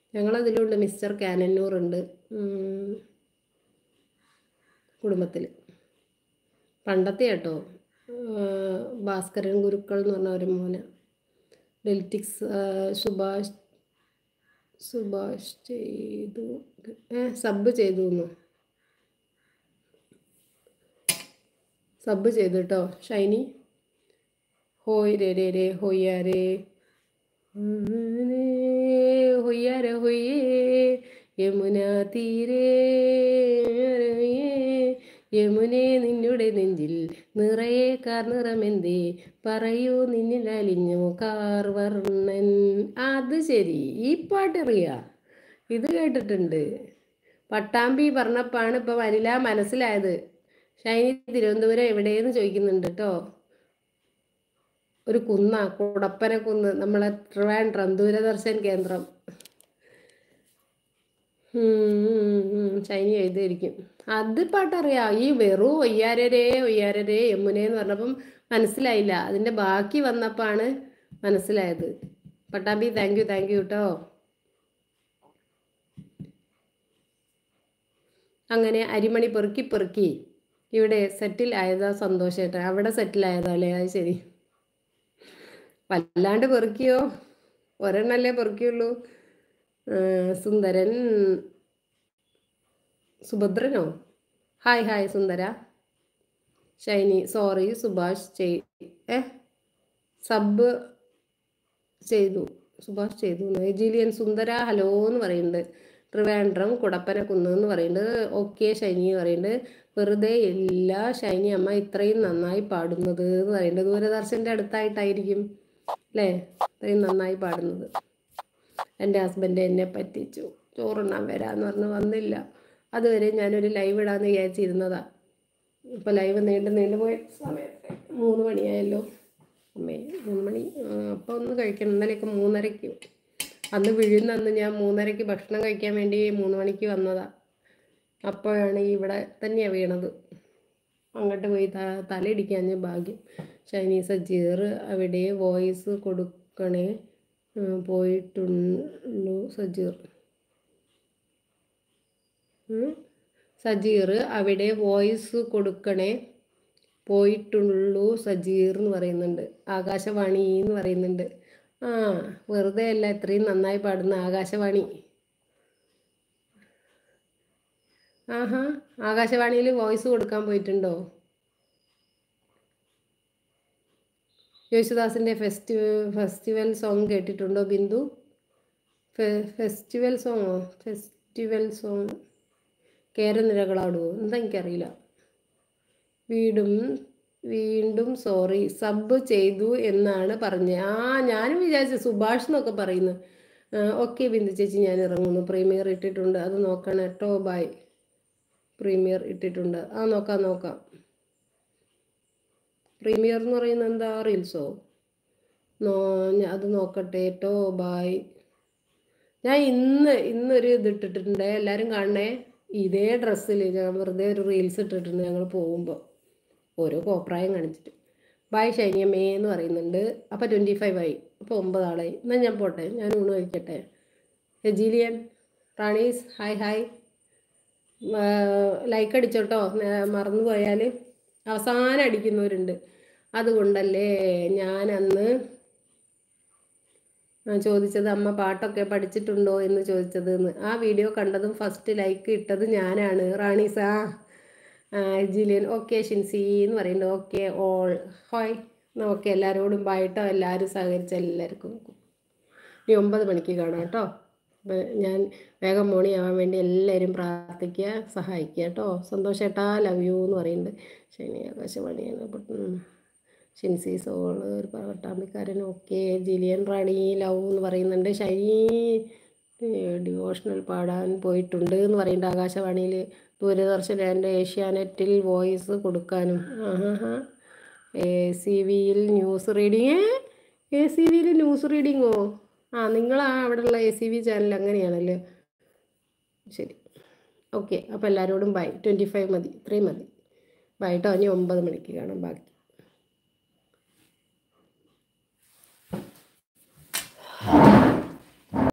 ഞങ്ങളതിലുണ്ട് mister Cannanore ഉണ്ട് കുടുംബത്തിൽ പണ്ടത്തെ കേട്ടോ ഭാസ്കരൻ ഗുരുക്കൾ എന്ന് പറഞ്ഞ ഒരു മോന ഡെലിറ്റിക്സ് സുഭാഷ് സുഭാഷ് ചെയ്തു ഏ സബ് ചെയ്തു എന്ന് സബ് ചെയ്തു കേട്ടോ ഷൈനി ഹോയ് രേ രേ രേ ഹൊയ്യാരേ ഹൊയ്യാര ഹൊയ്യേ യമുന തീരേ യമുനെ നിന്നുടെ നെഞ്ചിൽ നിറയെ കാർ നിറമെന്തേ പറയൂ നിന്നിൽ അലിഞ്ഞു കാർ വർണ്ണൻ അത് ശരി ഈ പാട്ടറിയാം ഇത് കേട്ടിട്ടുണ്ട് പട്ടാമ്പി പറഞ്ഞപ്പോഴാണ് ഇപ്പം വരില്ല മനസ്സിലായത് ഷൈനി തിരുവനന്തപുരം എവിടെയെന്ന് ചോദിക്കുന്നുണ്ട് കേട്ടോ ഒരു കുന്ന കുടപ്പന കുന്ന് നമ്മളെ ട്രിവാൻഡ്രം ദൂരദർശൻ കേന്ദ്രം ഷൈനി എഴുതിയിരിക്കും അത് പാട്ടറിയാം ഈ വെറു ഒയ്യാരരേ ഒയ്യാരരേ യമുന എന്ന് പറഞ്ഞപ്പം മനസ്സിലായില്ല അതിൻ്റെ ബാക്കി വന്നപ്പോഴാണ് മനസ്സിലായത് Pattambi thank you thank you കേട്ടോ അങ്ങനെ അരിമണി പെറുക്കി പെറുക്കി ഇവിടെ സെറ്റിൽ ആയതാ സന്തോഷേട്ടൻ അവിടെ സെറ്റിൽ ആയതാ അല്ലേ അത് ശരി വല്ലാണ്ട് പെറുക്കിയോ ഒരെണ്ണല്ലേ പെറുക്കിയുള്ളൂ സുന്ദരൻ സുഭദ്രനോ ഹായ് ഹായ് സുന്ദര ഷൈനി സോറി സുഭാഷ് ചെയ് ഏ സബ് ചെയ്തു സുഭാഷ് ചെയ്തു ജിലിയൻ സുന്ദര ഹലോ എന്ന് പറയുന്നുണ്ട് ട്രിവാൻഡ്രം കുടപ്പന കുന്ന് എന്ന് പറയുന്നുണ്ട് ഓക്കെ ഷൈനി പറയുന്നുണ്ട് വെറുതെ ഇല്ല ഷൈനി അമ്മ ഇത്രയും നന്നായി പാടുന്നത് എന്ന് പറയുന്നുണ്ട് ദൂരദർശൻ്റെ അടുത്തായിട്ടായിരിക്കും അല്ലേ ഇത്രയും നന്നായി പാടുന്നത് എൻ്റെ ഹസ്ബൻഡ് എന്നെ പറ്റിച്ചു ചോറുണ്ണാൻ വരാമെന്ന് പറഞ്ഞ് വന്നില്ല അതുവരെ ഞാനൊരു ലൈവ് ഇടാമെന്ന് വിചാരിച്ചിരുന്നതാ ഇപ്പോൾ ലൈവ് നീണ്ടു നീണ്ടു പോയ സമയത്ത് മൂന്ന് മണിയായല്ലോ അമ്മേ മൂന്ന് മണി അപ്പോൾ ഒന്ന് കഴിക്കണം ഇന്നലെയൊക്കെ മൂന്നരയ്ക്ക് അന്ന് വിഴുന്ന അന്ന് ഞാൻ മൂന്നരയ്ക്ക് ഭക്ഷണം കഴിക്കാൻ വേണ്ടി മൂന്ന് മണിക്ക് വന്നതാ അപ്പോഴാണ് ഇവിടെ തന്നെയാണ് വീണത് അങ്ങോട്ട് പോയി ത തലയിടിക്കാഞ്ഞ ഭാഗ്യം ചൈനീസ് സജീർ അവിടെ വോയിസ് കൊടുക്കണേ പോയിട്ടുള്ളൂ സജീർ സജീർ അവിടെ വോയിസ് കൊടുക്കണേ പോയിട്ടുള്ളൂ സജീർ എന്ന് പറയുന്നുണ്ട് ആകാശവാണി എന്ന് പറയുന്നുണ്ട് ആ വെറുതെ അല്ല ഇത്രയും നന്നായി പാടുന്ന ആകാശവാണി ആഹാ ആകാശവാണിയിൽ വോയിസ് കൊടുക്കാൻ പോയിട്ടുണ്ടോ യേശുദാസിൻ്റെ ഫെസ്റ്റി ഫെസ്റ്റിവൽ സോങ് കേട്ടിട്ടുണ്ടോ ബിന്ദു ഫെസ്റ്റിവൽ സോങ്ങോ ഫെസ്റ്റിവൽ സോങ് കേരനിരകളാടുവോ എന്താ എനിക്കറിയില്ല വീടും വീണ്ടും സോറി സബ് ചെയ്തു എന്നാണ് പറഞ്ഞത് ആ ഞാനും വിചാരിച്ചു സുഭാഷ് എന്നൊക്കെ പറയുന്നു ഓക്കെ ബിന്ദു ചേച്ചി ഞാൻ ഇറങ്ങുന്നു പ്രീമിയർ ഇട്ടിട്ടുണ്ട് അത് നോക്കണം കേട്ടോ ബൈ പ്രീമിയർ ഇട്ടിട്ടുണ്ട് ആ നോക്കാം നോക്കാം പ്രീമിയർ എന്ന് പറയുന്നത് എന്താ റീൽസോ നോ അത് നോക്കട്ടെ കേട്ടോ ബായ് ഞാൻ ഇന്ന് ഇന്നൊരു ഇത് ഇട്ടിട്ടുണ്ട് എല്ലാവരും കാണണേ ഇതേ ഡ്രസ്സിൽ ഞാൻ വെറുതെ ഒരു റീൽസ് ഇട്ടിട്ടുണ്ട് ഞങ്ങൾ പോകുമ്പോൾ ഓരോ കോപ്രായം കാണിച്ചിട്ട് ബായ് ഷൈനിയമ്മേ എന്ന് പറയുന്നുണ്ട് അപ്പോൾ ട്വൻറ്റി ഫൈവ് ആയി അപ്പോൾ ഒമ്പതാളായി എന്നാൽ ഞാൻ പോട്ടെ ഞാൻ ഊണ് കഴിക്കട്ടെ ഹെജീലിയൻ റാണീസ് ഹായ് ഹായ് ലൈക്ക് അടിച്ചോട്ടോ മറന്നു പോയാൽ അവസാനം അടിക്കുന്നവരുണ്ട് അതുകൊണ്ടല്ലേ ഞാൻ അന്ന് ചോദിച്ചത് അമ്മ പാട്ടൊക്കെ പഠിച്ചിട്ടുണ്ടോ എന്ന് ചോദിച്ചത് എന്ന് ആ വീഡിയോ കണ്ടതും ഫസ്റ്റ് ലൈക്ക് ഇട്ടത് ഞാനാണ് റാണീസ ജിലിയൻ ഓക്കെ ഷിൻസി എന്ന് പറയുന്നുണ്ട് ഓക്കെ ഓൾ ഹോയ് ഓക്കെ എല്ലാവരോടും ബായിട്ടോ എല്ലാവരും സഹകരിച്ച എല്ലാവർക്കും ഇനി ഒമ്പത് മണിക്ക് കാണാം കേട്ടോ ഞാൻ വേഗം മോണിയാവാൻ വേണ്ടി എല്ലാവരും പ്രാർത്ഥിക്കുക സഹായിക്കുക കേട്ടോ സന്തോഷേട്ടാ ലവ് യു എന്ന് പറയുന്നുണ്ട് ശനി ആകാശവാണിയാണ് ഷിൻസി സോൾ ഒരു പട്ടാമ്പിക്കാരൻ ഓക്കെ ജിലിയൻ റാണി ലവ് എന്ന് പറയുന്നുണ്ട് ഷൈനി ഡിവോഷണൽ പാടാൻ പോയിട്ടുണ്ട് എന്ന് പറയുന്നുണ്ട് ആകാശവാണിയിൽ ദൂരദർശൻ ആൻഡ് ഏഷ്യാനെറ്റിൽ വോയിസ് കൊടുക്കാനും ആഹാ എ സി വിയിൽ ന്യൂസ് റീഡിങ് എ സി വിയിൽ ന്യൂസ് റീഡിങ്ങോ ആ നിങ്ങൾ ആ അവിടെയുള്ള എ സി വി ചാനൽ അങ്ങനെയാണല്ലേ ശരി ഓക്കെ അപ്പോൾ എല്ലാവരോടും ബൈ ട്വൻറ്റി ഫൈവ് മതി ഇത്രയും മതി ബൈ കേട്ടോ ഇനി ഒമ്പത് മണിക്ക് കാണാം ബാക്കി